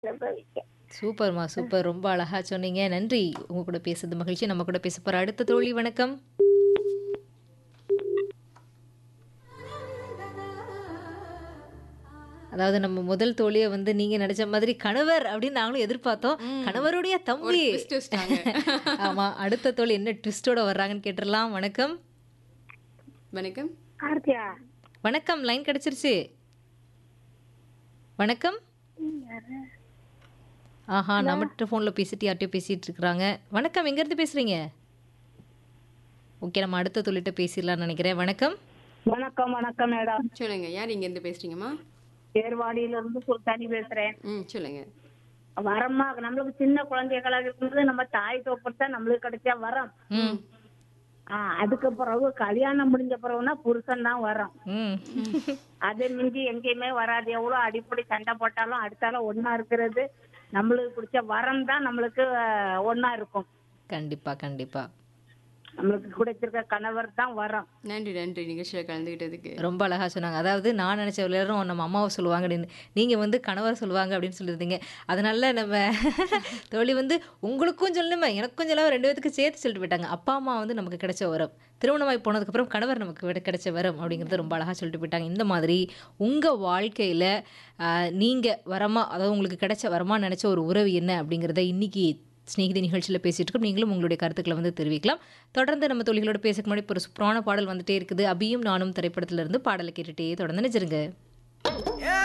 அனுபவிக்க சூப்பர்மா சூப்பர் ரொம்ப அழகா சொன்னீங்க நன்றி உங்க கூட பேசுறது மகிழ்ச்சி நம்ம கூட பேச போற அடுத்த தோழி வணக்கம் அதாவது நம்ம முதல் தோழியை வந்து நீங்க நினைச்ச மாதிரி கணவர் அப்படின்னு நாங்களும் எதிர்பார்த்தோம் கணவருடைய தம்பி twist வச்சிட்டாங்க. ஆமா அடுத்த தோழி என்ன ட்விஸ்டோட வர்றாங்கன்னு கேட்டுடலாம் வணக்கம் வணக்கம் கார்த்தியா வணக்கம் லைன் கிடைச்சிருச்சு வணக்கம் ஆஹா நம்மகிட்ட ஃபோனில் பேசிட்டு யார்கிட்டயோ பேசிட்டு இருக்கிறாங்க வணக்கம் எங்கேருந்து பேசுறீங்க ஓகே நம்ம அடுத்த தொழில்கிட்ட பேசிடலாம்னு நினைக்கிறேன் வணக்கம் வணக்கம் வணக்கம் மேடம் சொல்லுங்க யார் இங்க இருந்து பேசுறீங்கம்மா ஏர்வாடியில இருந்து சுல்தானி பேசுறேன் ம் சொல்லுங்க வரமா நம்மளுக்கு சின்ன குழந்தைகளாக இருக்கும்போது நம்ம தாய் தோப்பர் தான் நம்மளுக்கு கிடைச்சா வரம் ம் ஆஹ் அதுக்கு பிறகு கல்யாணம் முடிஞ்ச பிறகுனா புருஷன் தான் வரும் ம் அதை மிஞ்சி எங்கேயுமே வராது எவ்வளவு அடிப்படை சண்டை போட்டாலும் அடுத்தால ஒண்ணா இருக்கிறது நம்மளுக்கு பிடிச்ச வரம் தான் நம்மளுக்கு அஹ், ஒண்ணா இருக்கும் கண்டிப்பா கண்டிப்பா நம்மளுக்கு கிடைச்சிருக்க கணவர் தான் வரம் நன்றி நன்றி நிகழ்ச்சியில கலந்துகிட்டதுக்கு ரொம்ப அழகா சொன்னாங்க அதாவது நான் நினைச்ச எல்லாரும் நம்ம அம்மாவை சொல்லுவாங்க அப்படின்னு நீங்க வந்து கணவர் சொல்லுவாங்க அப்படின்னு சொல்லியிருந்தீங்க அதனால நம்ம தோழி வந்து உங்களுக்கும் சொல்லணுமே எனக்கும் சொல்லாம ரெண்டு பேத்துக்கு சேர்த்து சொல்லிட்டு போயிட்டாங்க அப்பா அம்மா வந்து நமக்கு கிடைச்ச வரம் திருமணமாய் போனதுக்கப்புறம் கணவர் நமக்கு விட- கிடைச்ச வரம் அப்படிங்கிறது ரொம்ப அழகா சொல்லிட்டு போயிட்டாங்க இந்த மாதிரி உங்க வாழ்க்கையில ஆஹ், நீங்க வரமா அதாவது உங்களுக்கு கிடைச்ச வரமா நினைச்ச ஒரு உறவு என்ன அப்படிங்கிறத இன்னைக்கு ஸ்நேகிதி நிகழ்ச்சியில் பேசிட்டு இருக்கோம் நீங்களும் உங்களுடைய கருத்துக்களை வந்து தெரிவிக்கலாம் தொடர்ந்து நம்ம தொழிகளோட பேசக்கு முன்னாடி இப்போ ஒரு சூப்பரான பாடல் வந்துட்டே இருக்குது அபியும் நானும் திரைப்படத்துல இருந்து பாடலை கேட்டுட்டே தொடர்ந்து நினைச்சிருங்க